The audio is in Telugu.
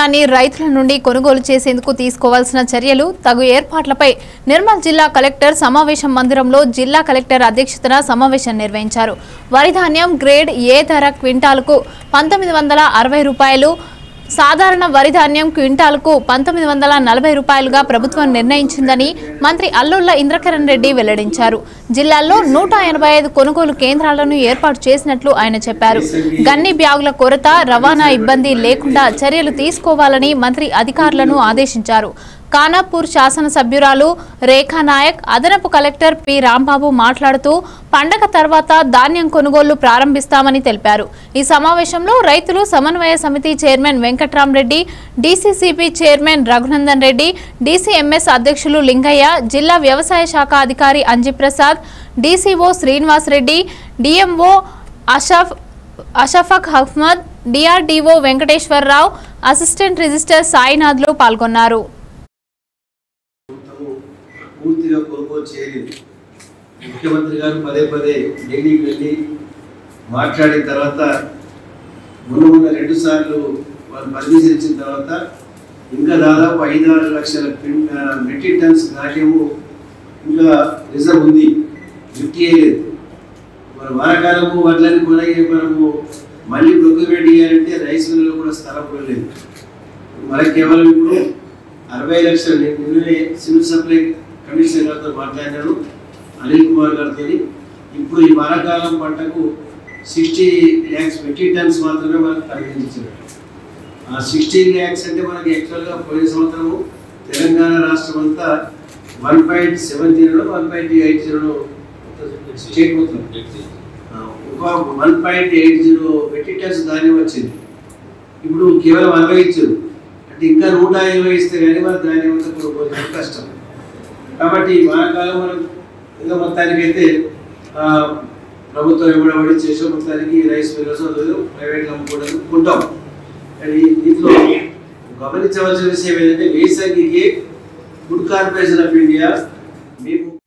ధాన్యాన్ని రైతుల నుండి కొనుగోలు చేసేందుకు తీసుకోవాల్సిన చర్యలు తగు ఏర్పాట్లపై నిర్మల్ జిల్లా కలెక్టర్ సమావేశం మందిరంలో జిల్లా కలెక్టర్ అధ్యక్షతన సమావేశం నిర్వహించారు వరి ధాన్యం గ్రేడ్ ఏ ధర క్వింటాలకు పంతొమ్మిది వందల అరవై రూపాయలు సాధారణ వరి ధాన్యం క్వింటాలకు పంతొమ్మిది వందల నలభై రూపాయలుగా ప్రభుత్వం నిర్ణయించిందని మంత్రి అల్లుళ్ల ఇంద్రకరణ్ రెడ్డి వెల్లడించారు జిల్లాల్లో నూట ఎనభై ఐదు కొనుగోలు కేంద్రాలను ఏర్పాటు చేసినట్లు ఆయన చెప్పారు గన్ని బ్యాగుల కొరత రవాణా ఇబ్బంది లేకుండా చర్యలు తీసుకోవాలని మంత్రి అధికారులను ఆదేశించారు ఖానాపూర్ శాసనసభ్యురాలు రేఖా నాయక్ అదనపు కలెక్టర్ పి రాంబాబు మాట్లాడుతూ పండగ తర్వాత ధాన్యం కొనుగోళ్లు ప్రారంభిస్తామని తెలిపారు ఈ సమావేశంలో రైతులు సమన్వయ సమితి chairman Venkatramareddy DCCB chairman Raghunandan Reddy DCMS అధ్యక్షులు లింగయ్య జిల్లా వ్యవసాయ శాఖ అధికారి అంజిప్రసాద్ డీసీఓ శ్రీనివాస్ రెడ్డి డిఎంఓ అషఫ్ Ashfaq Ahmed DRDO Venkateswararao assistant register సాయినాథ్లు పాల్గొన్నారు ప్రభుత్వము పూర్తిగా కొనుగోలు చేయలేదు ముఖ్యమంత్రి గారు పదే పదే ఢిల్లీకి వెళ్ళి మాట్లాడిన తర్వాత మొన్న మొన్న రెండు సార్లు వాళ్ళు పరిశీలించిన తర్వాత ఇంకా దాదాపు ఐదు ఆరు లక్షల క్విన్- ఆ, మెట్రిక్ టన్స్ ధాన్యము ఇంకా రిజర్వ్ ఉంది లిఫ్ట్ చేయలేదు మన వారకాలము వడ్లని కొనగి మనము మళ్ళీ ప్రొక్యూర్మెంట్ చేయాలంటే రైస్ మిల్లులో కూడా స్థలం కూడా లేదు మనకి కేవలం ఇప్పుడు అరవై లక్షలు నేను నిన్ననే సివిల్ సప్లై కమిషనర్ గారితో మాట్లాడినాను అనిల్ కుమార్ గారితో ఇప్పుడు ఈ వానాకాలం పంటకు సిక్స్టీ ల్యాక్స్ మెట్రిక్ టన్స్ మాత్రమే మనకు పరిగణించారు ఆ సిక్స్టీ ల్యాక్స్ అంటే మనకి యాక్చువల్గా పోయిన సంవత్సరము తెలంగాణ రాష్ట్రం అంతా one point seven zero one point eight zero state మొత్తం ఆ, ఒక one point eight zero metric tons ధాన్యం వచ్చింది ఇప్పుడు కేవలం అరవై ఇచ్చారు అంటే ఇంకా నూట ఇరవై ఇస్తే కానీ మన ధాన్యం అంతా కొనుక్కోవడం కష్టం కాబట్టి వానాకాలం మనం ఇంకా మొత్తానికైతే ఆ, ప్రభుత్వం ఇవ్వబడి చేసే మొత్తానికి రైస్ మిల్లర్స్ ప్రైవేట్ అమ్ముకోవడానికి కొంటాం కానీ దీంట్లో గమనించవలసిన విషయం ఏంటంటే వేసంగికి ఫుడ్ కార్పొరేషన్ ఆఫ్ ఇండియా మీకు